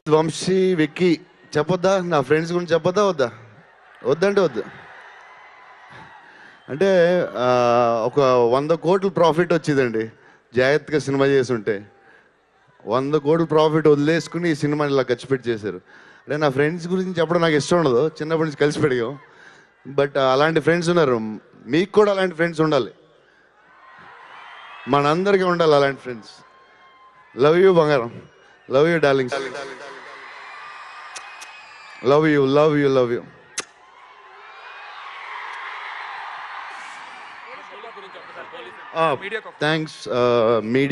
వంశీ విక్కీ చెప్పొద్దా నా ఫ్రెండ్స్ గురించి చెప్పొద్దా వద్దా వద్దంటే వద్దు అంటే ఆ, ఒక వంద కోట్లు ప్రాఫిట్ వచ్చిందండి జాగ్రత్తగా సినిమా చేసి ఉంటే వంద కోట్లు ప్రాఫిట్ వదిలేసుకుని ఈ సినిమాని ఇలా ఖర్చు పెట్టి చేశారు అంటే నా ఫ్రెండ్స్ గురించి చెప్పడం నాకు ఇష్టం ఉండదు చిన్నప్పటి నుంచి కలిసి పెరిగాం బట్ అలాంటి ఫ్రెండ్స్ ఉన్నారు మీకు కూడా అలాంటి ఫ్రెండ్స్ ఉండాలి మనందరికీ ఉండాలి అలాంటి ఫ్రెండ్స్ లవ్ యూ బంగారం love you darling love you love you love you thanks media